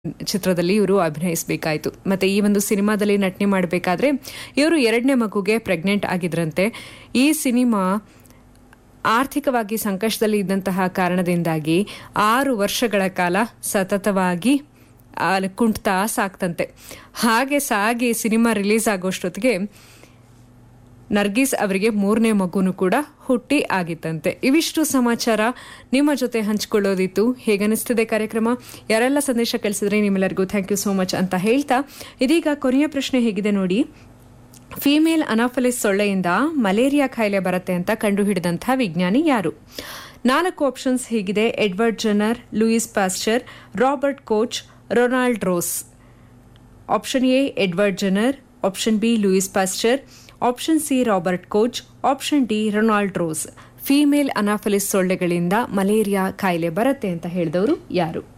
ಚಿತ್ರದಲ್ಲಿ ಇವರು ಅಭಿನಯಿಸಬೇಕಾಯಿತು ಮತ್ತೆ ಈ ಒಂದು ಸಿನಿಮಾದಲ್ಲಿ ನಟನೆ ಮಾಡಬೇಕಾದ್ರೆ ಇವರು ಎರಡನೇ ಮಗುಗೆ ಪ್ರೆಗ್ನೆಂಟ್ ಆಗಿದ್ರಂತೆ ಈ ಸಿನಿಮಾ ಆರ್ಥಿಕವಾಗಿ ಸಂಕಷ್ಟದಲ್ಲಿ ಇದ್ದಂತಹ ಕಾರಣದಿಂದಾಗಿ ಆರು ವರ್ಷಗಳ ಕಾಲ ಸತತವಾಗಿ ಆ, ಕುಂಟ್ತಾ ಸಾಕ್ತಂತೆ ಹಾಗೆ ಸಾಗಿ ಸಿನಿಮಾ ರಿಲೀಸ್ ಆಗೋಷ್ಟೊತ್ತಿಗೆ ನರ್ಗೀಸ್ ಅವರಿಗೆ ಮೂರನೇ ಮಗುನು ಕೂಡ ಹುಟ್ಟಿ ಆಗಿತ್ತಂತೆ ಇವಿಷ್ಟು ಸಮಾಚಾರ ನಿಮ್ಮ ಜೊತೆ ಹಂಚಿಕೊಳ್ಳೋದಿತ್ತು ಹೇಗನಿಸ್ತಿದೆ ಕಾರ್ಯಕ್ರಮ ಯಾರೆಲ್ಲ ಸಂದೇಶ ಕಳಿಸಿದ್ರೆ ನಿಮ್ಮೆಲ್ಲರಿಗೂ ಥ್ಯಾಂಕ್ ಯು ಸೋ ಮಚ್ ಅಂತ ಹೇಳ್ತಾ ಇದೀಗ ಕೊನೆಯ ಪ್ರಶ್ನೆ ಹೇಗಿದೆ ನೋಡಿ ಫಿಮೇಲ್ ಅನಾಫಲಿಸ್ ಸೊಳ್ಳೆಯಿಂದ ಮಲೇರಿಯಾ ಕಾಯಿಲೆ ಬರುತ್ತೆ ಅಂತ ಕಂಡುಹಿಡಿದಂತಹ ವಿಜ್ಞಾನಿ ಯಾರು ನಾಲ್ಕು ಆಪ್ಷನ್ಸ್ ಹೀಗಿದೆ Edward Jenner Louis Pasteur Robert Koch Ronald Ross option A Edward Jenner option B Louis Pasteur option C Robert Koch option D Ronald Ross female Anopheles ಸೊಳ್ಳೆಗಳಿಂದ ಮಲೇರಿಯಾ ಕಾಯಿಲೆ ಬರುತ್ತೆ ಅಂತ ಹೇಳಿದವರು ಯಾರು